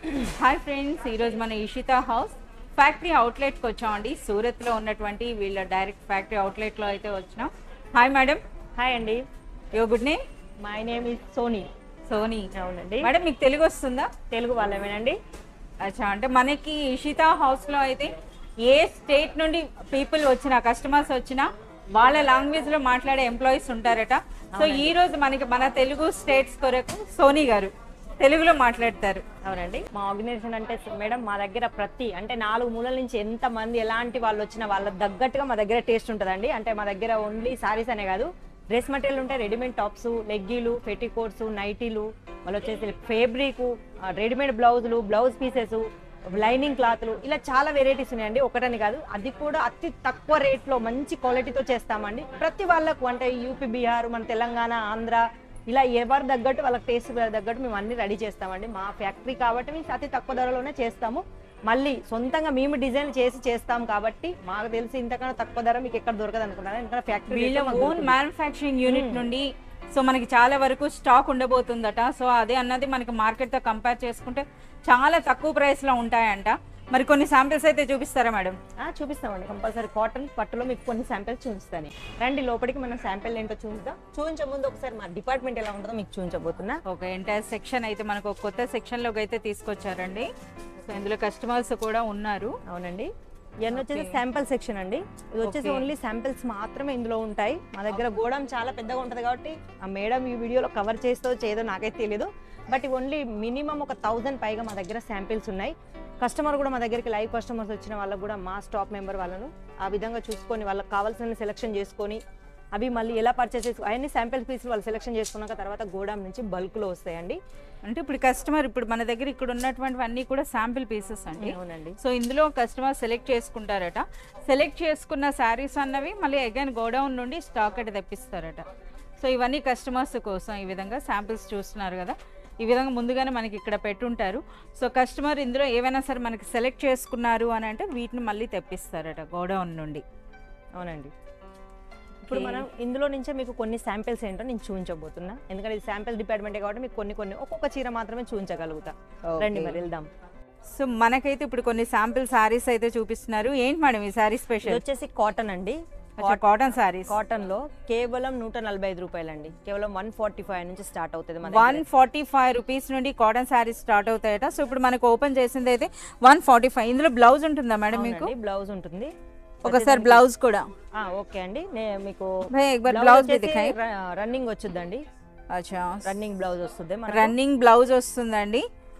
Hi friends ఈరోజు మన Ishita house factory అవుట్లెట్కి వచ్చామండి సూరత్లో ఉన్నటువంటి వీళ్ళ డైరెక్ట్ ఫ్యాక్టరీ అవుట్లెట్లో అయితే వచ్చినాం హాయ్ మేడం హాయ్ అండి your good name my name is Soni Soni అవునండి మేడం మీకు తెలుగు వస్తుందా తెలుగు వాళ్ళమేనండి అచ్చా అంటే మనకి ఇషిత హౌస్లో అయితే ఏ స్టేట్ నుండి పీపుల్ వచ్చినా కస్టమర్స్ వచ్చినా వాళ్ళ లాంగ్వేజ్ లో మాట్లాడే ఎంప్లాయీస్ ఉంటారట సో ఈ రోజు మనకి మన తెలుగు స్టేట్స్ కొరకు సోనీ గారు తెలుగులో మాట్లాడతారు అవునండి మా ఆర్గనైజేషన్ అంటే మేడం మా దగ్గర ప్రతి అంటే నాలుగు మూలల నుంచి ఎంత మంది ఎలాంటి వాళ్ళు వచ్చినా వాళ్ళ తగ్గట్టుగా మా దగ్గర టేస్ట్ ఉంటుందండి అంటే మా దగ్గర ఓన్లీ సారీస్ అనే కాదు డ్రెస్ మెటీరియల్ ఉంటాయి రెడీమేడ్ టాప్స్ లెగ్గీలు పెట్టికోట్స్ నైటీలు మళ్ళీ వచ్చేసి ఫేబ్రిక్ రెడీమేడ్ బ్లౌజులు బ్లౌజ్ పీసెస్ లైనింగ్ క్లాత్లు ఇలా చాలా వెరైటీస్ ఉన్నాయండి ఒకటని కాదు అది కూడా అతి తక్కువ రేట్లో మంచి క్వాలిటీతో చేస్తామండి ప్రతి వాళ్ళకు అంటే యూపీ బీహార్ మన తెలంగాణ ఆంధ్ర ఇలా ఎవరు తగ్గట్టు వాళ్ళకి టేస్ట్ తగ్గట్టు మేము అన్ని రెడీ చేస్తామండి మా ఫ్యాక్టరీ కాబట్టి మేము అతి తక్కువ ధరలోనే చేస్తాము మళ్ళీ సొంతంగా మేము డిజైన్ చేసి చేస్తాం కాబట్టి మాకు తెలిసి ఇంతకన్నా తక్కువ ధర మీకు ఎక్కడ దొరకదు అనుకున్నాను ఎందుకంటే ఫ్యాక్టరీ వీళ్ళ ఓన్ మ్యానుఫ్యాక్చరింగ్ యూనిట్ నుండి సో మనకి చాలా వరకు స్టాక్ ఉండబోతుందట సో అదే అన్నది మనకి మార్కెట్ తో కంపేర్ చేసుకుంటే చాలా తక్కువ ప్రైస్ లో ఉంటాయంట మరి కొన్ని శాంపిల్స్ అయితే చూపిస్తారా మేడం చూపిస్తామండి కంపల్సరీ కాటన్ పట్టులో మీకు కొన్ని శాంపిల్స్ చూపిస్తాను రండి లోపలికి మనం శాంపిల్ ఏంటో చూద్దాం చూపించే ముందు ఒకసారి మా డిపార్ట్మెంట్ ఎలా ఉంటుందో మీకు చూపించబోతున్నా ఒక ఎంటైర్ సెక్షన్ అయితే మనకు ఒక కొత్త సెక్షన్ లోకి అయితే తీసుకొచ్చారండి సో ఇందులో కస్టమర్స్ కూడా ఉన్నారు అవునండి ఇవన్నీ వచ్చేసి శాంపిల్ సెక్షన్ అండి ఇది వచ్చేసి Okay. ఓన్లీ శాంపిల్స్ మాత్రమే ఇందులో ఉంటాయి మా దగ్గర గోడం చాలా పెద్దగా ఉంటుంది కాబట్టి ఆ మేడం ఈ వీడియోలో కవర్ చేస్తో చేయదో నాకైతే తెలియదు బట్ ఓన్లీ మినిమం ఒక థౌజండ్ పైగా మా దగ్గర శాంపిల్స్ ఉన్నాయి కస్టమర్ కూడా మా దగ్గరికి లైవ్ కస్టమర్స్ వచ్చిన వాళ్ళకు కూడా మా స్టాక్ మెంబర్ వాళ్ళను ఆ విధంగా చూసుకొని వాళ్ళకి కావాల్సిన సెలెక్షన్ చేసుకొని అవి మళ్ళీ ఎలా పర్చేస్ చేసుకో అవన్నీ శాంపిల్ పీసులు వాళ్ళు సెలెక్షన్ చేసుకున్నాక తర్వాత గోడాం నుంచి బల్క్లో వస్తాయండి అంటే ఇప్పుడు కస్టమర్ ఇప్పుడు మన దగ్గర ఇక్కడ ఉన్నటువంటివన్నీ కూడా శాంపిల్ పీసెస్ అండి అవునండి సో ఇందులో కస్టమర్ సెలెక్ట్ చేసుకుంటారట సెలెక్ట్ చేసుకున్న శారీస్ అన్నవి మళ్ళీ అగైన్ గోడౌన్ నుండి స్టాక్ అయితే తెప్పిస్తారట సో ఇవన్నీ కస్టమర్స్ కోసం ఈ విధంగా శాంపిల్స్ చూస్తున్నారు కదా ఈ విధంగా ముందుగానే మనకి ఇక్కడ పెట్టుంటారు సో కస్టమర్ ఇందులో ఏవైనా సరే మనకి సెలెక్ట్ చేసుకున్నారు అని అంటే వీటిని మళ్ళీ తెప్పిస్తారట గోడౌన్ నుండి అవునండి ఇప్పుడు Okay. మనం ఇందులో నుంచే మీకు కొన్ని శాంపిల్స్ ఏంటో నేను చూపించబోతున్నా ఎందుకంటే ఇది శాంపిల్ డిపార్ట్మెంటే కాబట్టి మీకు కొన్ని కొన్ని ఒక్కొక్క చీర మాత్రమే చూపించగలుగుతా రండి మరి వెళ్దాం సో మనకైతే ఇప్పుడు కొన్ని శాంపిల్ శారీస్ అయితే చూపిస్తున్నారు ఏంటి మేడం ఈ శారీ ఇది స్పెషల్ వచ్చేసి కాటన్ అండి కాటన్ శారీస్ కాటన్ లో కేవలం నూట నలభై ఐదు రూపాయలండి కేవలం వన్ ఫార్టీ ఫైవ్ నుంచి స్టార్ట్ అవుతుంది మన వన్ ఫార్టీ ఫైవ్ రూపీస్ నుండి కాటన్ శారీస్ స్టార్ట్ అవుతాయట సో ఇప్పుడు మనకు ఓపెన్ చేసింది అయితే వన్ ఫార్టీ ఫైవ్ ఇందులో బ్లౌజ్ ఉంటుందా మేడం మీకు బ్లౌజ్ ఉంటుంది ఒకసారి బ్లౌజ్ కూడా ఓకే అండి నేను మీకు भाई एक बार ब्लाउज भी दिखाएं రన్నింగ్ వచ్చిందండి అచ్చా రన్నింగ్ బ్లౌజ్ వస్తుంది మనకు. రన్నింగ్ బ్లౌజ్ వస్తుందండి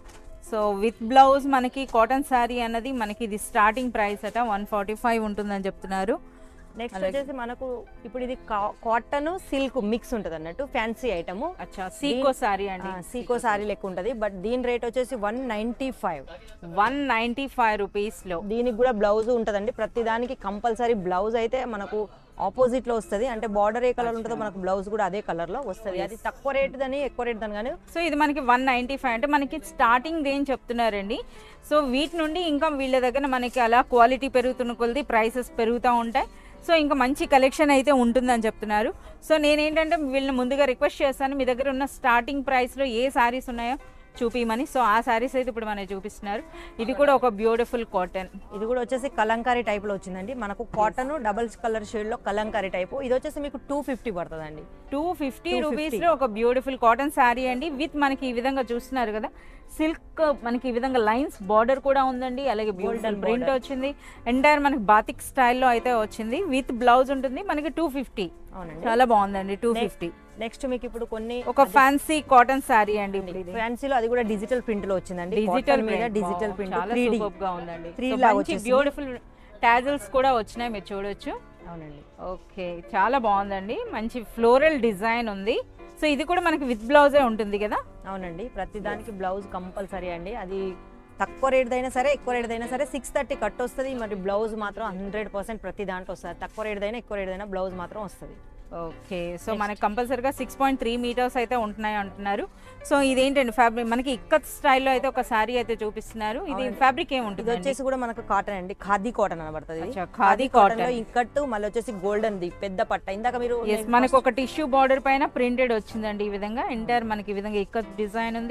సో విత్ బ్లౌజ్ మనకి కాటన్ శారీ అన్నది మనకి ఇది స్టార్టింగ్ ప్రైస్ అట వన్ ఫార్టీ ఫైవ్ ఉంటుందని చెప్తున్నారు నెక్స్ట్ వచ్చేసి మనకు ఇప్పుడు ఇది కాటన్ సిల్క్ మిక్స్ ఉంటుంది అన్నట్టు ఫ్యాన్సీ ఐటమ్ అచ్చా సీకో శారీ అండి సీకో సారీ లెక్క ఉంటుంది బట్ దీని రేట్ వచ్చేసి one ninety five one ninety five rupees లో దీనికి కూడా బ్లౌజ్ ఉంటుందండి ప్రతి దానికి కంపల్సరీ బ్లౌజ్ అయితే మనకు ఆపోజిట్ లో వస్తుంది అంటే బార్డర్ ఏ కలర్ ఉంటుందో మనకు బ్లౌజ్ కూడా అదే కలర్ లో వస్తుంది అది తక్కువ రేట్ దాని ఎక్కువ రేట్ దాని కానీ సో ఇది మనకి వన్ నైంటీ ఫైవ్ అంటే మనకి స్టార్టింగ్ రేంజ్ చెప్తున్నారండి సో వీటి నుండి ఇంకా వీళ్ళ దగ్గర మనకి అలా క్వాలిటీ పెరుగుతున్న కొలది ప్రైసెస్ పెరుగుతూ ఉంటాయి సో ఇంకా మంచి కలెక్షన్ అయితే ఉంటుందని చెప్తున్నారు సో నేనేంటంటే వీళ్ళని ముందుగా రిక్వెస్ట్ చేస్తాను మీ దగ్గర ఉన్న స్టార్టింగ్ ప్రైస్లో ఏ శారీస్ ఉన్నాయో చూపిమని సో ఆ శారీస్ అయితే ఇప్పుడు మనకి చూపిస్తున్నారు ఇది కూడా ఒక బ్యూటిఫుల్ కాటన్ ఇది కూడా వచ్చేసి కలంకారీ టైప్ లో వచ్చిందండి మనకు కాటన్ డబుల్ కలర్ షేడ్ లో కలంకారీ టైప్ ఇది వచ్చేసి మీకు టూ ఫిఫ్టీ పడుతుందండి టూ ఫిఫ్టీ 250. రూపీస్లో ఒక బ్యూటిఫుల్ కాటన్ శారీ అండి విత్ మనకి ఈ విధంగా చూస్తున్నారు కదా సిల్క్ మనకి ఈ విధంగా లైన్స్ బార్డర్ కూడా ఉందండి అలాగే గోల్డెన్ Golden ప్రింట్ border. వచ్చింది ఎంటైర్ మనకి బాతిక్ స్టైల్లో అయితే వచ్చింది విత్ బ్లౌజ్ ఉంటుంది మనకి టూ ఫిఫ్టీ అవునండి చాలా బాగుందండి టూ ఫిఫ్టీ నెక్స్ట్ మీకు ఇప్పుడు కొన్ని ఒక ఫ్యాన్సీ కాటన్ శారీ అండి ఇప్పుడు ఇది ఫ్యాన్సీలో అది కూడా డిజిటల్ ప్రింట్ లో వచ్చిందండి డిజిటల్ Cotton మీద డిజిటల్ ప్రింట్ చాలా త్రీ సూపర్ గా ఉందండి Three So, లాగా మంచి వచ్చేసింది. బ్యూటిఫుల్ టాజల్స్ కూడా వచ్చినాయి మీరు చూడొచ్చు అవునండి ఓకే చాలా బాగుందండి మంచి ఫ్లోరల్ డిజైన్ ఉంది సో ఇది కూడా మనకి విత్ బ్లౌజే ఉంటుంది కదా అవునండి ప్రతి దానికి బ్లౌజ్ కంపల్సరీ అండి అది తక్కువ రేట్ అయినా సరే ఎక్కువ రేట్ అయినా సరే సిక్స్ థర్టీ కట్ వస్తుంది మరి బ్లౌజ్ మాత్రం హండ్రెడ్ పర్సెంట్ ప్రతి దాంట్లో వస్తుంది తక్కువ రేట్ అయినా ఎక్కువ రేట్ అయినా బ్లౌజ్ మాత్రం వస్తుంది ఓకే సో మనకి కంపల్సరీగా సిక్స్ పాయింట్ త్రీ మీటర్స్ అయితే ఉంటున్నాయి అంటున్నారు సో ఇదేంటండి ఫ్యాబ్రిక్ మనకి ఇక్కత్ స్టైల్లో అయితే ఒక శారీ అయితే చూపిస్తున్నారు ఇది అవునండి. ఫ్యాబ్రిక్ ఇది ఏముంటుంది వచ్చేసి కూడా మనకు కాటన్ అండి ఖాదీ కాటన్ అనబడుతుంది ఇది. అచ్చా, ఖాదీ కాటన్. లో ఇంకట్టు మళ్ళీ వచ్చేసి గోల్డెన్ ది పెద్ద పట్ట ఇందాక మీరు ఎస్ మనకి ఒక టిష్యూ బార్డర్ పైన ప్రింటెడ్ వచ్చిందండి ఈ విధంగా ఎంటైర్ మనకి ఈ విధంగా ఇక్కత్ డిజైన్ ఉంది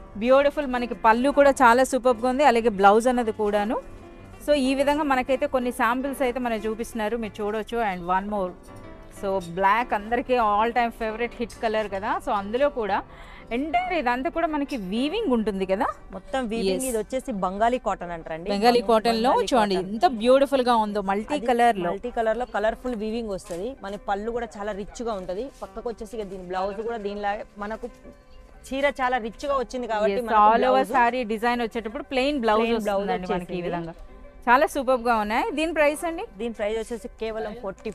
బ్యూటిఫుల్ మనకి పళ్ళు కూడా చాలా సూపర్గా ఉంది అలాగే బ్లౌజ్ అన్నది కూడాను సో ఈ విధంగా మనకైతే కొన్ని శాంపిల్స్ అయితే మనం చూపిస్తున్నారు మీరు చూడొచ్చు and one more so black అందరికీ all time favourite hit colour కదా సో అందులో కూడా ఎంటైర్ ఇదంతా కూడా మనకి వీవింగ్ ఉంటుంది కదా మొత్తం వీవింగ్ ఇది వచ్చేసి బంగాలీ కాటన్ అంటారండి బెంగాలీ కాటన్ లో చూడండి ఎంత బ్యూటిఫుల్ గా ఉందో మల్టీ కలర్ లో మల్టీ కలర్ లో కలర్ఫుల్ వీవింగ్ వస్తుంది మన పళ్ళు కూడా చాలా రిచ్ గా ఉంటది పక్కకు వచ్చేసి ఇక దీని బ్లౌజ్ కూడా దీనిలా మనకు చీర చాలా రిచ్ గా వచ్చింది కాబట్టి మనకు all over blouse- sari design వచ్చేటప్పుడు ప్లెయిన్ బ్లౌజ్ Plain blouse వస్తుందండి మనకి ఈ వచ్చేసింది. విధంగా చాలా సూపర్ గా ఉన్నాయి దీని ప్రైస్ అండి దీని ప్రైస్ వచ్చేసి కేవలం forty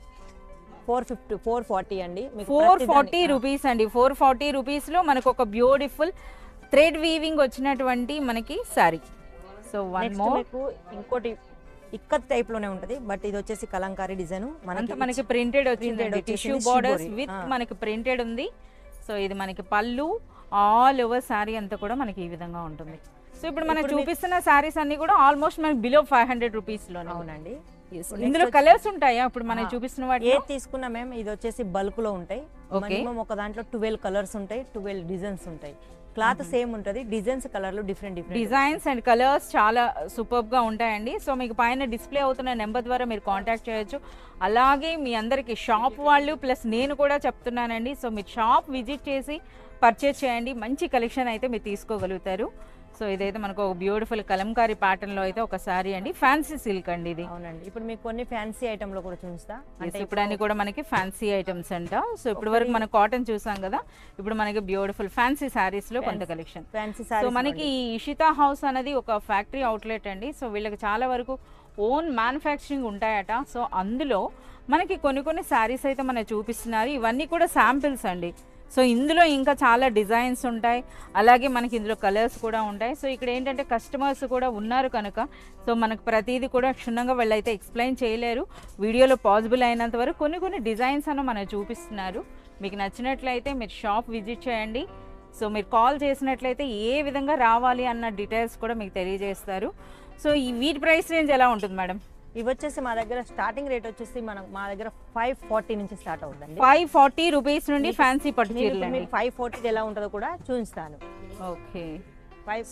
four fifty four forty అండి మీకు ఫోర్ ప్రతి ఫార్టీ దాని- రూపీస్ అండి ఫోర్ ఫార్టీ రూపీస్ లో మనకు ఒక బ్యూటిఫుల్ థ్రెడ్ వీవింగ్ వచ్చినటువంటి మనకి sari so one next more మీకు ఇంకోటి ఇక్కత్ టైప్ లోనే ఉంటది బట్ ఇది వచ్చేసి కలంకారీ డిజైన్ అంతా మనకి మనకి ప్రింటెడ్ వచ్చింది వచ్చేసింది, టిష్యూ బార్డర్స్ shibori. విత్ ఆ. మనకి ప్రింటెడ్ ఉంది సో ఇది మనకి పళ్ళు ఆల్ ఓవర్ శారీ అంతా కూడా మనకి ఈ విధంగా ఉంటుంది సో ఇప్పుడు మనం ఇప్పుడు మీ- చూపిస్తున్న శారీస్ అన్ని కూడా ఆల్మోస్ట్ మనకి బిలో ఫైవ్ హండ్రెడ్ రూపీస్ లో అవునండి ఇప్పుడు ఇందులో next కలర్స్ ఉంటాయా ఇప్పుడు మనం ఆ. చూపిస్తున్న వాటి ఏది తీసుకున్నా మేము ఇది వచ్చేసి బల్క్ లో ఉంటాయి Okay. మినిమం ఒక దాంట్లో ట్వెల్వ్ కలర్స్ ఉంటాయి ట్వెల్వ్ డిజైన్స్ ఉంటాయి క్లాత్ సేమ్ ఉంటది డిజైన్స్ కలర్లు different different designs and colours చాలా సూపర్ గా ఉంటాయండి సో మీకు పైన డిస్ప్లే అవుతున్న నెంబర్ ద్వారా మీరు కాంటాక్ట్ చేయొచ్చు అలాగే మీ అందరికి షాప్ వాళ్ళు ప్లస్ నేను కూడా చెప్తున్నానండి సో మీరు షాప్ విజిట్ చేసి పర్చేస్ చేయండి మంచి కలెక్షన్ అయితే మీరు తీసుకోగలుగుతారు సో ఇదైతే మనకు ఒక బ్యూటిఫుల్ కలంకారీ ప్యాటర్న్ లో అయితే ఒక సారీ అండి ఫ్యాన్సీ సిల్క్ అండి ఇది అవునండి ఇప్పుడు మీకు కొన్ని ఫ్యాన్సీ ఐటమ్ లో కూడా చూస్తా Yes, ఇప్పుడు అన్ని కూడా మనకి ఫ్యాన్సీ ఐటమ్స్ అంట సో ఇప్పుడు వరకు మనం కాటన్ చూసాం కదా ఇప్పుడు మనకి బ్యూటిఫుల్ ఫ్యాన్సీ సారీస్ లో కొంత కలెక్షన్ ఫ్యాన్సీ సో సారీస్ మనకి ఈ ఇషితా హౌస్ అనేది ఒక ఫ్యాక్టరీ అవుట్లెట్ అండి సో వీళ్ళకి చాలా వరకు ఓన్ మ్యానుఫ్యాక్చరింగ్ ఉంటాయట సో అందులో మనకి కొన్ని కొన్ని శారీస్ అయితే మనకు చూపిస్తున్నారు ఇవన్నీ కూడా శాంపిల్స్ అండి సో ఇందులో ఇంకా చాలా డిజైన్స్ ఉంటాయి అలాగే మనకి ఇందులో కలర్స్ కూడా ఉంటాయి సో ఇక్కడ ఏంటంటే కస్టమర్స్ కూడా ఉన్నారు కనుక సో మనకు ప్రతిదీ కూడా క్షుణ్ణంగా వాళ్ళైతే ఎక్స్ప్లెయిన్ చేయలేరు వీడియోలో పాసిబుల్ అయినంత వరకు కొన్ని కొన్ని డిజైన్స్ అన్న మనకు చూపిస్తున్నారు మీకు నచ్చినట్లయితే మీరు షాప్ విజిట్ చేయండి సో మీరు కాల్ చేసినట్లయితే ఏ విధంగా రావాలి అన్న డీటెయిల్స్ కూడా మీకు తెలియజేస్తారు సో ఈ వీటి ప్రైస్ రేంజ్ ఎలా ఉంటుంది మేడం ఇవి వచ్చేసి మా దగ్గర స్టార్టింగ్ రేట్ వచ్చేసి మనం మా దగ్గర ఫైవ్ ఫార్టీ నుంచి స్టార్ట్ అవుతుందండి ఫైవ్ ఫార్టీ రూపీస్ నుండి ఫ్యాన్సీ పట్టు నేను చీరలు ఇప్పుడు అండి మీకు ఫైవ్ ఫార్టీ ఎలా ఉంటుందో కూడా చూపిస్తాను okay five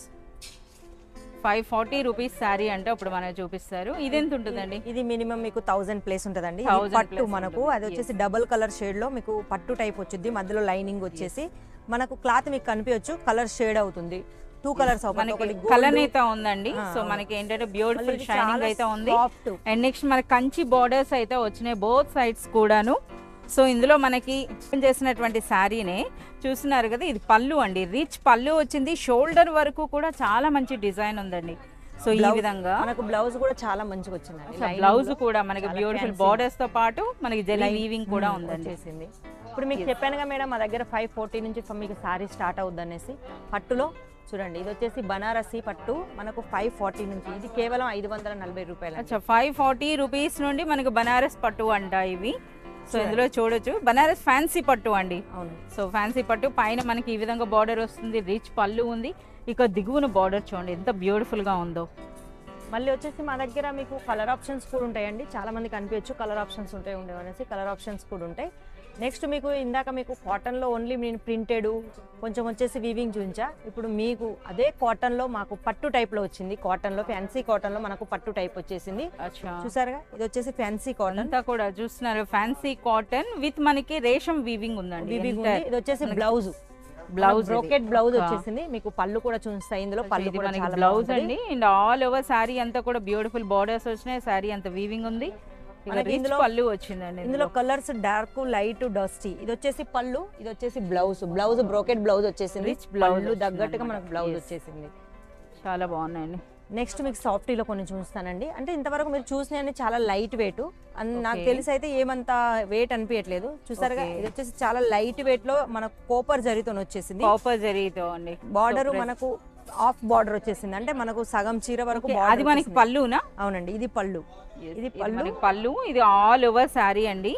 five forty rupees sari అంటే ఇప్పుడు మనకు చూపిస్తారు ఇది ఎంత ఉంటుందండి ఇది మినిమం మీకు థౌసండ్ ప్లేస్ ఉంటుందండి ఇది 1000 పట్టు plus మనకు ఉంటుంది. అది వచ్చేసి డబుల్ కలర్ షేడ్ లో మీకు పట్టు టైప్ వచ్చింది మధ్యలో లైనింగ్ వచ్చేసి మనకు క్లాత్ మీకు కనిపించచ్చు కలర్ షేడ్ అవుతుంది టూ కలర్స్ మనకి కలర్ అయితే ఉందండి సో మనకి ఏంటంటే బ్యూటిఫుల్ షైనింగ్ అయితే ఉంది సాఫ్ట్ అండ్ నెక్స్ట్ మనకి కంచి బార్డర్స్ అయితే వచ్చినాయి బోత్ సైడ్స్ కూడాను సో ఇందులో మనకి చేసినటువంటి శారీనే చూస్తున్నారు కదా ఇది పళ్ళు అండి రిచ్ పళ్ళు వచ్చింది షోల్డర్ వరకు కూడా చాలా మంచి డిజైన్ ఉందండి సో ఈ విధంగా మనకు బ్లౌజ్ కూడా చాలా మంచిగా వచ్చిందండి Lining బ్లౌజ్ లో కూడా మనకి చాలా బ్యూటిఫుల్ fancy. బార్డర్స్ తో పాటు మనకి జెలీ వీవింగ్ కూడా మ్మ్, ఉందండి వచ్చేసింది ఇప్పుడు మీకు చెప్పానుగా మేడం మా దగ్గర ఫైవ్ ఫోర్టీ నుంచి ఫ- మీకు సారీ స్టార్ట్ అవుద్ది అనేసి పట్టులో చూడండి ఇది వచ్చేసి బనారసి పట్టు మనకు ఫైవ్ ఫార్టీ నుంచి ఇది కేవలం ఐదు వందల నలభై రూపాయలు అచ్చా ఫైవ్ ఫార్టీ రూపీస్ నుండి మనకి బనారస్ పట్టు అంట ఇవి సో ఇందులో చూడొచ్చు బనారస్ ఫ్యాన్సీ పట్టు అండి అవును సో ఫ్యాన్సీ పట్టు పైన మనకి ఈ విధంగా బార్డర్ వస్తుంది రిచ్ పళ్ళు ఉంది ఇక దిగువన బార్డర్ చూడండి ఎంత బ్యూటిఫుల్ గా ఉందో మళ్ళీ వచ్చేసి మా దగ్గర మీకు కలర్ ఆప్షన్స్ కూడా ఉంటాయండి చాలా మంది కనిపించచ్చు కలర్ ఆప్షన్స్ ఉంటాయి ఉండేవి అనేసి కలర్ ఆప్షన్స్ కూడా ఉంటాయి నెక్స్ట్ మీకు ఇందాక మీకు కాటన్లో ఓన్లీ నేను ప్రింటెడ్ కొంచెం వచ్చేసి వీవింగ్ చూపించా ఇప్పుడు మీకు అదే కాటన్లో మాకు పట్టు టైప్లో వచ్చింది కాటన్లో ఫ్యాన్సీ కాటన్లో మనకు పట్టు టైప్ వచ్చేసింది అచ్చా చూసారుగా ఇది వచ్చేసి ఫ్యాన్సీ కాటన్ అంతా కూడా చూస్తున్నారు ఫ్యాన్సీ కాటన్ విత్ మనకి రేషం వీవింగ్ ఉందండి వీవింగ్ ఉంది ఇది వచ్చేసి బ్లౌజ్ బ్లౌజ్ బ్రోకెట్ బ్లౌజ్ వచ్చేసింది మీకు పళ్ళు కూడా చూస్తాయి ఇందులో పళ్ళు ఇది కూడా మనకి చాలా బ్లౌజ్ బాగుంటది. అండి అండ్ ఆల్ ఓవర్ శారీ అంతా కూడా బ్యూటిఫుల్ బార్డర్స్ వచ్చినాయి శారీ అంత వీవింగ్ ఉంది ఇక మనకి రిచ్ ఇందులో- పళ్ళు వచ్చిందండి ఇందులో కలర్స్ డార్క్ లైట్ డస్టీ ఇది వచ్చేసి పళ్ళు ఇది వచ్చేసి బ్లౌజ్ బ్లౌజ్ బ్రోకెట్ బ్లౌజ్ వచ్చేసింది Rich blouse పళ్ళు వచ్చింది తగ్గట్టుగా అన్నమాట. మనకు బ్లౌజ్ Yes. వచ్చేసింది చాలా బాగున్నాయండి నెక్స్ట్ మీకు సాఫ్టీలో కొన్ని చూస్తానండి అంటే ఇంతవరకు మీరు చూసినవి చాలా లైట్ వెయిట్ నాకు Okay. తెలిసి అయితే ఏమంత వెయిట్ అనిపించట్లేదు చూసారుగా Okay. ఇది వచ్చేసి చాలా లైట్ వెయిట్ లో మనకు కోపర్ జరీతో వచ్చేసింది కాపర్ జరీతో అండి బార్డర్ So, మనకు ఆఫ్ బార్డర్ వచ్చేసింది అంటే మనకు సగం చీర వరకు okay, border అది మనకి వచ్చేసింది. పళ్ళునా అవునండి ఇది పళ్ళు ఇది ఇది పళ్ళు మనకి పళ్ళు ఇది ఆల్ ఓవర్ శారీ అండి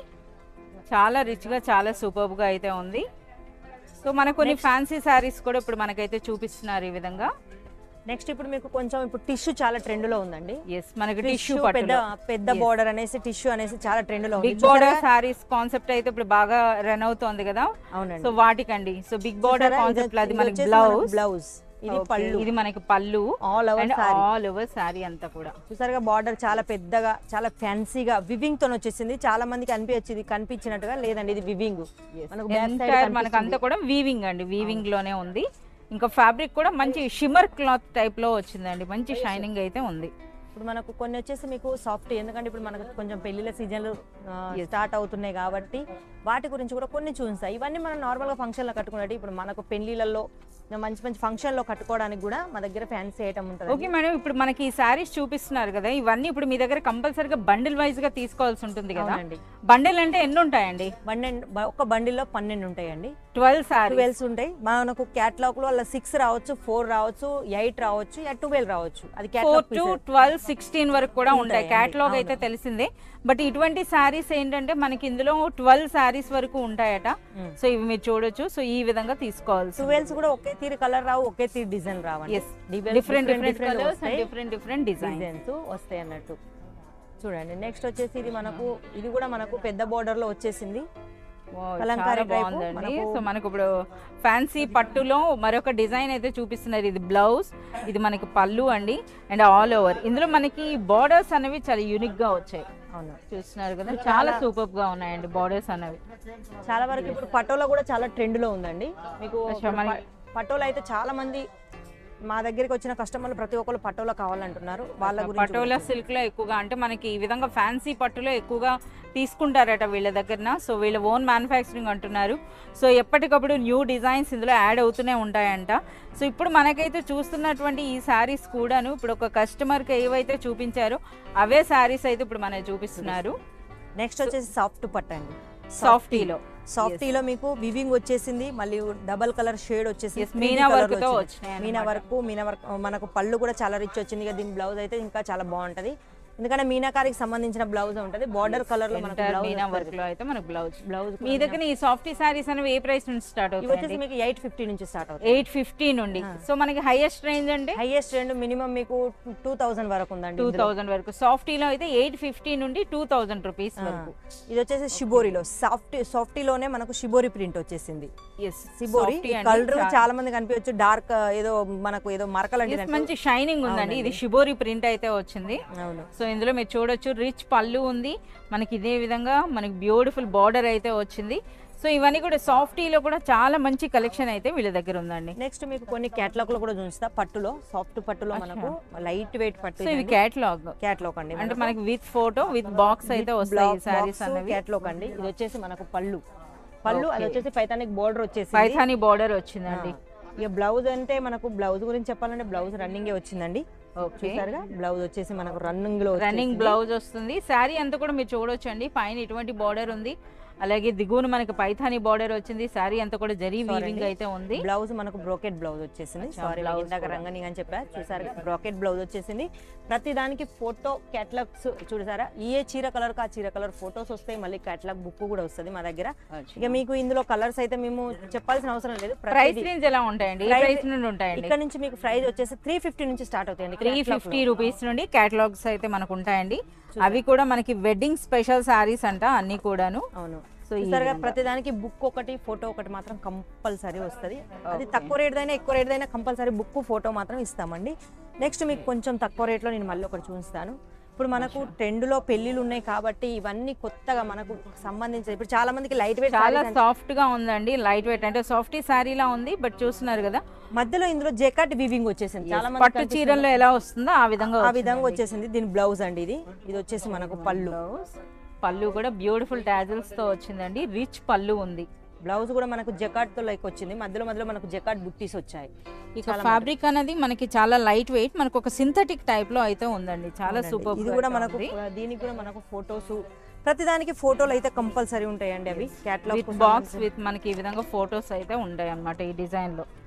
చాలా రిచ్ గా చాలా సూపర్ గా అయితే ఉంది సో మనకు కొన్ని ఫ్యాన్సీ శారీస్ కూడా ఇప్పుడు మనకైతే చూపిస్తున్నారు ఈ విధంగా నెక్స్ట్ ఇప్పుడు మీకు కొంచెం ఇప్పుడు టిష్యూ చాలా ట్రెండ్ లో ఉందండి ఎస్ మనకి టిష్యూ టిష్యూ పెద్ద పట్టు పెద్ద బోర్డర్ అనేసి టిష్యూ అనేసి చాలా ట్రెండ్ లో ఉంది బిగ్ బార్డర్ సారీస్ కాన్సెప్ట్ అయితే ఇప్పుడు బాగా రన్ అవుతోంది కదా అవునండి సో వాటికండి సో బిగ్ బార్డర్ చూసారా? ఇది కాన్సెప్ట్ అది ఇది మనకి వచ్చేసి బ్లౌజ్ బ్లౌజ్ ఇది పళ్ళు ఇది మనకి పళ్ళు all over and sari all over sari అంతా కూడా చూసారుగా బార్డర్ చాలా పెద్దగా చాలా ఫ్యాన్సీగా వివింగ్ తో వచ్చేసింది చాలా మందికి అనిపించింది కనిపించినట్టుగా లేదండి ఇది వివింగ్ మనకు back side ఎంటైర్ మనకి కనిపిస్తుంది. అంతా కూడా వీవింగ్ అండి వీవింగ్ లోనే ఉంది ఇంకా ఫ్యాబ్రిక్ కూడా మంచి షిమర్ క్లాత్ టైప్ లో వచ్చిందండి మంచి షైనింగ్ అయితే ఉంది ఇప్పుడు మనకు కొన్ని వచ్చేసి మీకు సాఫ్ట్ ఎందుకంటే ఇప్పుడు మనకు కొంచెం పెళ్లిళ్ళ సీజన్లు స్టార్ట్ అవుతున్నాయి కాబట్టి వాటి గురించి కూడా కొన్ని చూస్తాయి ఇవన్నీ మనం నార్మల్గా ఫంక్షన్లో కట్టుకున్నట్టు ఇప్పుడు మనకు పెళ్లిళ్ళల్లో మంచి మంచి ఫంక్షన్లో కట్టుకోవడానికి కూడా మా దగ్గర ఫ్యాన్సీ ఐటమ్ ఉంటుంది ఓకే మేడం ఇప్పుడు మనకి ఈ శారీస్ చూపిస్తున్నారు కదా ఇవన్నీ ఇప్పుడు మీ దగ్గర కంపల్సరీగా బండిల్ వైజ్ గా తీసుకోవాల్సి ఉంటుంది కదా అవునండి బండిల్ అంటే ఎన్ని ఉంటాయండి బండెండ్ ఒక బండిల్లో పన్నెండు ఉంటాయండి ట్వెల్వ్ శారీ ట్వెల్వ్స్ ఉంటాయి మనకు క్యాట్లాగ్ లో అలా సిక్స్ రావచ్చు ఫోర్ రావచ్చు ఎయిట్ రావచ్చు ట్వెల్వ్ రావచ్చు అది four catalogue to twelve sixteen వరకు కూడా ఉంటాయి ఉంటాయండి. క్యాటలాగ్ అయితే తెలిసిందే బట్ ఇటువంటి శారీస్ ఏంటంటే మనకి ఇందులో ట్వెల్వ్ శారీస్ వరకు ఉంటాయట Mm. సో ఇవి మీరు చూడొచ్చు సో ఈ విధంగా తీసుకోవాల్సి ట్వెల్వ్స్ కూడా ఒకే తీరు కలర్ రావు ఒకే తీరు డిజైన్ రావండి yes different different colours and different different design designs వస్తాయి అన్నట్టు చూడండి నెక్స్ట్ వచ్చేసి ఇది మనకు ఇది కూడా మనకు పెద్ద బోర్డర్ లో వచ్చేసింది కలంకారీ చాలా type బాగుందండి మనకు- సో మనకు ఇప్పుడు ఫ్యాన్సీ పట్టులో మరొక డిజైన్ అయితే చూపిస్తున్నారు ఇది బ్లౌజ్ ఇది మనకి పళ్ళు అండి అండ్ ఆల్ ఓవర్ ఇందులో మనకి బార్డర్స్ అనేవి చాలా యూనిక్ గా వచ్చాయి అవును చూస్తున్నారు కదా చాలా సూపర్ గా ఉన్నాయండి బార్డర్స్ అనేవి చాలా వరకు ఇప్పుడు పటోలా కూడా చాలా ట్రెండ్ లో ఉందండి మీకు అచ్చా, మరి- ప- పటోలా అయితే చాలా మంది మా దగ్గరికి వచ్చిన కస్టమర్లు ప్రతి ఒక్కరు పటోలా కావాలంటున్నారు వాళ్ళ గురించి పటోలా సిల్క్ లో ఎక్కువగా అంటే మనకి ఈ విధంగా ఫ్యాన్సీ పట్టులో ఎక్కువగా తీసుకుంటారట వీళ్ళ దగ్గర సో వీళ్ళ ఓన్ మ్యానుఫ్యాక్చరింగ్ అంటున్నారు సో ఎప్పటికప్పుడు న్యూ డిజైన్స్ ఇందులో యాడ్ అవుతూనే ఉంటాయంట సో ఇప్పుడు మనకైతే చూస్తున్నటువంటి ఈ శారీస్ కూడాను ఇప్పుడు ఒక కస్టమర్కి ఏవైతే చూపించారో అవే శారీస్ అయితే ఇప్పుడు మనకి చూపిస్తున్నారు నెక్స్ట్ వచ్చేసి సాఫ్ట్ పట్టు అండి సాఫ్టీలో సాఫ్టీలో మీకు వివింగ్ వచ్చేసింది మళ్ళీ డబల్ కలర్ షేడ్ వచ్చేసి Yes, మీనా work తో వచ్చినాయి మీనా అన్నమాట. వర్క్ మీనా వర్క్ మనకు పళ్ళు కూడా చాలా రిచ్ వచ్చింది ఇక దీని బ్లౌజ్ అయితే ఇంకా చాలా బాగుంటది ఎందుకంటే మీనాకారికి సంబంధించిన బ్లౌజ్ ఉంటది బార్డర్ కలర్ లో మనకు ఎంటైర్ బ్లౌజ్ మీనా వర్క్ లో అయితే మనకు బ్లౌజ్ బ్లౌజ్ మీ దగ్గర ఈ సాఫ్టీ శారీస్ అనేవి ఏ ప్రైస్ నుంచి స్టార్ట్ ఇవి వచ్చేసి అవుతాయి మీకు ఎయిట్ ఫిఫ్టీ నుంచి స్టార్ట్ అవుతుంది ఎయిట్ ఫిఫ్టీ నుండి సో మనకి హైయెస్ట్ రేంజ్ అంటే హైయెస్ట్ రెండు మినిమం మీకు టూ థౌసండ్ వరకు ఉందండి టూ ఇందులో. థౌజండ్ వరకు సాఫ్టీలో అయితే ఎయిట్ ఫిఫ్టీ నుండి టూ థౌజండ్ రూపీస్ ఆ, వరకు ఇది వచ్చేసి షిబోరిలో సాఫ్ట్ సాఫ్టీలోనే మనకు షిబోరి ప్రింట్ వచ్చేసింది ఎస్ సిబోరి కలర్ చాలా మంది కనిపించచ్చు డార్క్ ఏదో మనకు ఏదో మరకలు అంటే మంచి షైనింగ్ ఉందండి ఇది షిబోరి ప్రింట్ అయితే వచ్చింది అవును సో ఇందులో మీరు చూడొచ్చు రిచ్ పళ్ళు ఉంది మనకి ఇదే విధంగా మనకి బ్యూటిఫుల్ బార్డర్ అయితే వచ్చింది సో ఇవన్నీ కూడా సాఫ్టీలో కూడా చాలా మంచి కలెక్షన్ అయితే వీళ్ళ దగ్గర ఉందండి నెక్స్ట్ మీకు కొన్ని క్యాట్లాగ్ లో కూడా చూపిస్తా పట్టులో సాఫ్ట్ పట్టులో మనకు లైట్ వెయిట్ పట్టు సో ఇవి క్యాటలాగ్ క్యాట్లాగ్ అండి అంటే మనకి విత్ ఫోటో విత్ బాక్స్ అయితే వస్తాయి శారీస్ అనేవి క్యాట్లాగ్ అండి ఇది వచ్చేసి మనకు పళ్ళు పళ్ళు అది వచ్చేసి పైతానిక్ బోర్డర్ వచ్చేసి పైథానీ బార్డర్ వచ్చిందండి ఇక బ్లౌజ్ అంటే మనకు బ్లౌజ్ గురించి చెప్పాలంటే బ్లౌజ్ రన్నింగ్ వచ్చిందండి ఓకే చూసారుగా బ్లౌజ్ వచ్చేసి మనకు రన్నింగ్ లో రన్నింగ్ బ్లౌజ్ వస్తుంది శారీ అంతా కూడా మీరు చూడొచ్చు అండి పైన ఇటువంటి బార్డర్ ఉంది అలాగే దిగువన మనకి పైథానీ బార్డర్ వచ్చింది శారీ అంతా కూడా జరీ వీవింగ్ అయితే ఉంది బ్లౌజ్ మనకు బ్రోకెట్ బ్లౌజ్ వచ్చేసింది సారీ blouse ఇందాక రంగని అని చెప్పా చూసారు బ్రోకెట్ బ్లౌజ్ వచ్చేసింది ప్రతి దానికి ఫోటో క్యాటలాగ్స్ చూసారా ఏ చీర కలర్ ఆ చీర కలర్ ఫోటోస్ వస్తాయి మళ్ళీ క్యాటలాగ్ బుక్ కూడా వస్తుంది మా దగ్గర ఇక మీకు ఇందులో కలర్స్ అయితే మేము చెప్పాల్సిన అవసరం లేదు ప్రైస్ రేంజ్ ఎలా ఉంటాయండి ఏ Price- ప్రైస్ నుండి ఉంటాయండి ఇక్కడ నుంచి మీకు ప్రైస్ వచ్చేసి త్రీ ఫిఫ్టీ నుంచి స్టార్ట్ అవుతాయండి త్రీ ఫిఫ్టీ రూపీస్ నుండి కేటలాగ్స్ అయితే మనకు ఉంటాయండి అవి కూడా మనకి వెడ్డింగ్ స్పెషల్ శారీస్ అంట అన్ని కూడాను అవును సో ఈ చూసారుగా విధంగా. ప్రతి దానికి బుక్ ఒకటి ఫోటో ఒకటి మాత్రం కంపల్సరీ వస్తుంది అది తక్కువ రేట్ అయినా ఎక్కువ రేట్ అయినా కంపల్సరీ బుక్ ఫోటో మాత్రం ఇస్తామండి నెక్స్ట్ మీకు కొంచెం తక్కువ రేట్లో నేను మళ్ళీ ఒకటి చూపిస్తాను ఇప్పుడు మనకు ట్రెండ్లో పెళ్ళిళ్ళు ఉన్నాయి కాబట్టి ఇవన్నీ కొత్తగా మనకు సంబంధించి ఇప్పుడు చాలా మందికి లైట్ వెయిట్ చాలా సాఫ్ట్ గా ఉందండి లైట్ వెయిట్ అంటే సాఫ్టీ శారీలా ఉంది బట్ చూస్తున్నారు కదా మధ్యలో ఇందులో జెకాట్ వివింగ్ వచ్చేసింది చాలా మంది పట్టు చీరల్లో ఎలా వస్తుందో ఆ విధంగా ఆ విధంగా వచ్చేసింది దీని బ్లౌజ్ అండి ఇది ఇది వచ్చేసి మనకు పళ్ళు బ్లౌజ్ పళ్ళు కూడా బ్యూటిఫుల్ టాజిల్స్ తో వచ్చిందండి రిచ్ పళ్ళు ఉంది బ్లౌజ్ కూడా మనకు జెకాట్ తో లైక్ వచ్చింది మధ్యలో మధ్యలో మనకు జెకాట్ బుట్టీస్ వచ్చాయి ఇక ఫ్యాబ్రిక్ అనేది మనకి చాలా లైట్ వెయిట్ మనకు ఒక సింథటిక్ టైప్ లో అయితే ఉందండి చాలా సూపర్ ఇది కూడా మనకు దీనికి కూడా మనకు ఫొటోస్ ప్రతిదానికి ఫోటోలు అయితే కంపల్సరీ ఉంటాయండి అవి క్యాట్లాగ్ విత్ బాక్స్ విత్ మనకి ఈ విధంగా ఫొటోస్ అయితే ఉంటాయి అన్నమాట ఈ డిజైన్ లో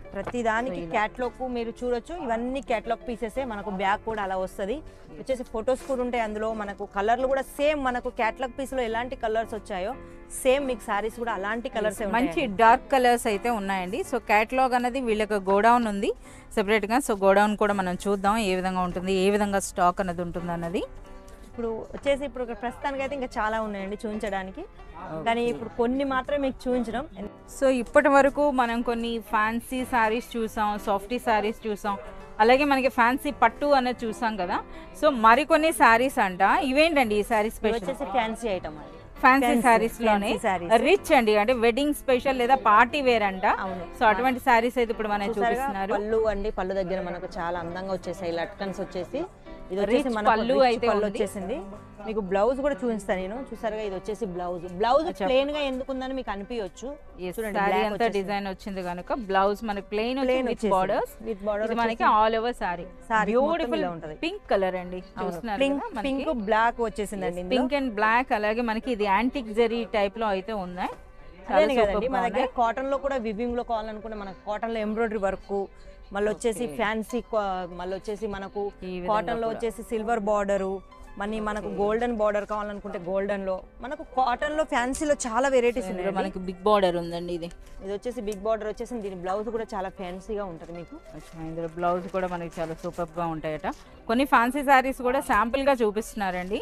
ప్రతి దానికి క్యాట్లాగ్ మీరు చూడొచ్చు ఇవన్నీ క్యాట్లాగ్ పీసెస్ మనకు బ్యాగ్ కూడా అలా వస్తుంది వచ్చేసి ఫొటోస్ కూడా ఉంటాయి అందులో మనకు కలర్లు కూడా సేమ్ మనకు క్యాట్లాగ్ పీస్ లో ఎలాంటి కలర్స్ వచ్చాయో సేమ్ మీకు సారీస్ కూడా అలాంటి కలర్స్ మంచి డార్క్ కలర్స్ అయితే ఉన్నాయండి సో క్యాటలాగ్ అనేది వీళ్ళకి గోడౌన్ ఉంది సెపరేట్గా సో గోడౌన్ కూడా మనం చూద్దాం ఏ విధంగా ఉంటుంది ఏ విధంగా స్టాక్ అనేది ఉంటుంది అన్నది ఇప్పుడు వచ్చేసి ఇప్పుడు ప్రస్తుతానికి అయితే ఇంకా చాలా ఉన్నాయండి చూపించడానికి కానీ ఇప్పుడు కొన్ని మాత్రమే మీకు చూపించడం సో ఇప్పటి వరకు మనం కొన్ని ఫ్యాన్సీ శారీస్ చూసాం సాఫ్టీ శారీస్ చూసాం అలాగే మనకి ఫ్యాన్సీ పట్టు అనేది చూసాం కదా సో మరికొన్ని శారీస్ అంట ఇవేంటండి ఈ శారీ ఇది స్పెషల్ వచ్చేసి ఫ్యాన్సీ ఐటమ్ అండి ఫ్యాన్సీ Fancy, శారీస్ లోనే fancy sarees. రిచ్ అండి అంటే వెడ్డింగ్ స్పెషల్ లేదా పార్టీ వేర్ అంట అవును సో అటువంటి శారీస్ అయితే ఇప్పుడు మనం చూసారుగా చూపిస్తున్నారు పళ్ళు అండి పళ్ళు దగ్గర మనకు చాలా అందంగా వచ్చేసాయి లట్కన్స్ వచ్చేసి ఇది వచ్చేసి Rich మనకు పళ్ళు rich అయితే పళ్ళు ఉంది. వచ్చేసింది మీకు బ్లౌజ్ కూడా చూపిస్తాను నేను చూసారుగా ఇది వచ్చేసి బ్లౌజ్ బ్లౌజ్ ప్లెయిన్ గా ఎందుకు ఉందని మీకు అనిపించచ్చు చూడండి సారీ black అంతా వచ్చేసింది. డిజైన్ వచ్చింది కనుక బ్లౌజ్ మనకి ప్లెయిన్ Plain విత్ వచ్చేసింది. బార్డర్స్ With border ఇది మనకి వచ్చేసి ఆల్ ఓవర్ సారీ Saree మొత్తం బ్యూటిఫుల్ ఇలా ఉంటది. పింక్ కలర్ అండి చూస్తున్నారు పింక్ కదా మనకి పింక్ బ్లాక్ వచ్చేసిందండి ఇందులో పింక్ అండ్ బ్లాక్ అలాగే మనకి ఇది యాంటిక్ జరీ టైప్ లో అయితే ఉన్నాయి చాలా అదేనే superb కదండి గా మన దగ్గర ఉన్నాయి. కాటన్ లో కూడా వివింగ్ లో కావాలనుకుంటే మనకు కాటన్ లో ఎంబ్రాయిడరీ వర్క్ మళ్ళీ వచ్చేసి ఫ్యాన్సీ మళ్ళీ వచ్చేసి మనకు ఈ విధంగా కాటన్ లో కూడా. వచ్చేసి సిల్వర్ బార్డర్ మళ్ళీ మనకు గోల్డెన్ బార్డర్ కావాలనుకుంటే గోల్డెన్ లో మనకు కాటన్ లో ఫ్యాన్సీలో చాలా వెరైటీస్ ఇందులో ఉన్నాయి మనకి బిగ్ బార్డర్ ఉందండి ఇది ఇది వచ్చేసి బిగ్ బార్డర్ వచ్చేసి దీని బ్లౌజ్ కూడా చాలా ఫ్యాన్సీగా ఉంటుంది మీకు అచ్చా, ఇందులో బ్లౌజ్ కూడా మనకి చాలా సూపర్ గా ఉంటాయట కొన్ని ఫ్యాన్సీ శారీస్ కూడా శాంపుల్ గా చూపిస్తున్నారండి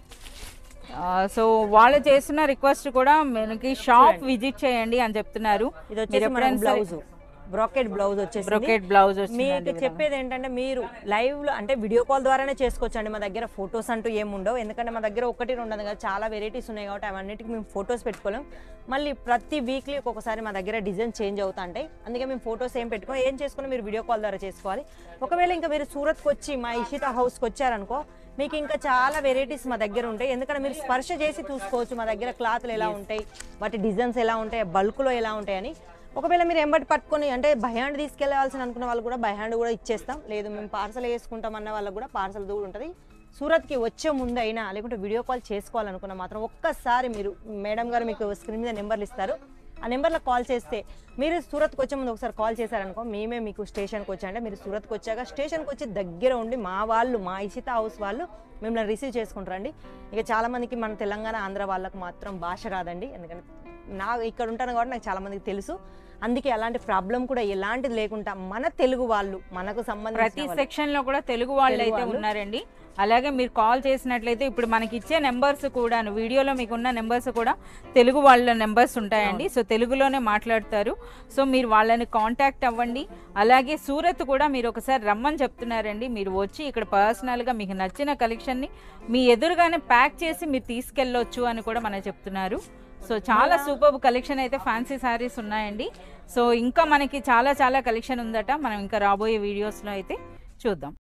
ఆ, సో వాళ్ళు చేస్తున్న రిక్వెస్ట్ కూడా మనకి షాప్ విజిట్ చేయండి అని చెప్తున్నారు ఇది వచ్చేసి మనకు బ్లౌజ్ బ్రాకెట్ బ్లౌజ్ వచ్చేసి బ్రొకెట్ బ్లౌజ్ మీకు వచ్చింది చెప్పేది ఏంటంటే మీరు లైవ్ లో అంటే వీడియో కాల్ ద్వారానే చేసుకోవచ్చు అండి మా దగ్గర ఫొటోస్ అంటూ ఏమి ఉండవు ఎందుకంటే మా దగ్గర ఒకటి రెండు ఉండదు కదా చాలా వెరైటీస్ ఉన్నాయి కాబట్టి అవన్నిటికి మేము ఫొటోస్ పెట్టుకోలేం మళ్ళీ ప్రతి వీక్లీ ఒక్కొక్కసారి మా దగ్గర డిజైన్ చేంజ్ అవుతా ఉంటాయి అందుకే మేము ఫొటోస్ ఏం పెట్టుకో ఏం చేసుకుని మీరు వీడియో కాల్ ద్వారా చేసుకోవాలి ఒకవేళ ఇంకా మీరు సూరత్కి వచ్చి మా ఇషిత హౌస్కి వచ్చారనుకో మీకు ఇంకా చాలా వెరైటీస్ మా దగ్గర ఉంటాయి ఎందుకంటే మీరు స్పర్శ చేసి చూసుకోవచ్చు మా దగ్గర క్లాత్లు ఎలా ఉంటాయి వాటి డిజైన్స్ ఎలా ఉంటాయి బల్క్లో ఎలా ఉంటాయని ఒకవేళ మీరు ఎంబటి పట్టుకొని అంటే బై హ్యాండ్ తీసుకెళ్లాల్సిన అనుకున్న వాళ్ళు కూడా బై హ్యాండ్ కూడా ఇచ్చేస్తాం లేదు మేము పార్సల్ వేసుకుంటాం అన్న వాళ్ళకి కూడా పార్సల్ కూడా ఉంటుంది సూరత్కి వచ్చే ముందు అయినా లేకుంటే వీడియో కాల్ చేసుకోవాలనుకున్న మాత్రం ఒక్కసారి మీరు మేడం గారు మీకు స్క్రీన్ మీద నెంబర్లు ఇస్తారు ఆ నెంబర్లో కాల్ చేస్తే మీరు సూరత్కి వచ్చే ముందు ఒకసారి కాల్ చేశారనుకో మేమే మీకు స్టేషన్కి వచ్చాయంటే మీరు సూరత్కి వచ్చాక స్టేషన్కి వచ్చి దగ్గర ఉండి మా వాళ్ళు మా ఇషిత హౌస్ వాళ్ళు మిమ్మల్ని రిసీవ్ చేసుకుంటారండి ఇక చాలా మందికి మన తెలంగాణ ఆంధ్ర వాళ్ళకి మాత్రం భాష రాదండి ఎందుకంటే నా ఇక్కడ ఉంటాను కాబట్టి నాకు చాలా మందికి తెలుసు అందుకే అలాంటి ప్రాబ్లం కూడా ఎలాంటిది లేకుండా మన తెలుగు వాళ్ళు మనకు ప్రతి సంబంధించిన సెక్షన్ లో కూడా తెలుగు వాళ్ళు తెలుగు అయితే వాళ్ళు. ఉన్నారండి అలాగే మీరు కాల్ చేసినట్లయితే ఇప్పుడు మనకి ఇచ్చే నెంబర్స్ కూడా వీడియోలో మీకు ఉన్న నెంబర్స్ కూడా తెలుగు వాళ్ళ నెంబర్స్ ఉంటాయండి సో తెలుగులోనే మాట్లాడతారు సో మీరు వాళ్ళని కాంటాక్ట్ అవ్వండి అలాగే సూరత్ కూడా మీరు ఒకసారి రమ్మని చెప్తున్నారండి మీరు వచ్చి ఇక్కడ పర్సనల్గా మీకు నచ్చిన కలెక్షన్ని మీ ఎదురుగానే ప్యాక్ చేసి మీరు తీసుకెళ్ళొచ్చు అని కూడా మనకు చెప్తున్నారు సో చాలా సూపర్ కలెక్షన్ అయితే ఫ్యాన్సీ శారీస్ ఉన్నాయండి సో ఇంకా మనకి చాలా చాలా కలెక్షన్ ఉందట మనం ఇంకా రాబోయే వీడియోస్లో అయితే చూద్దాం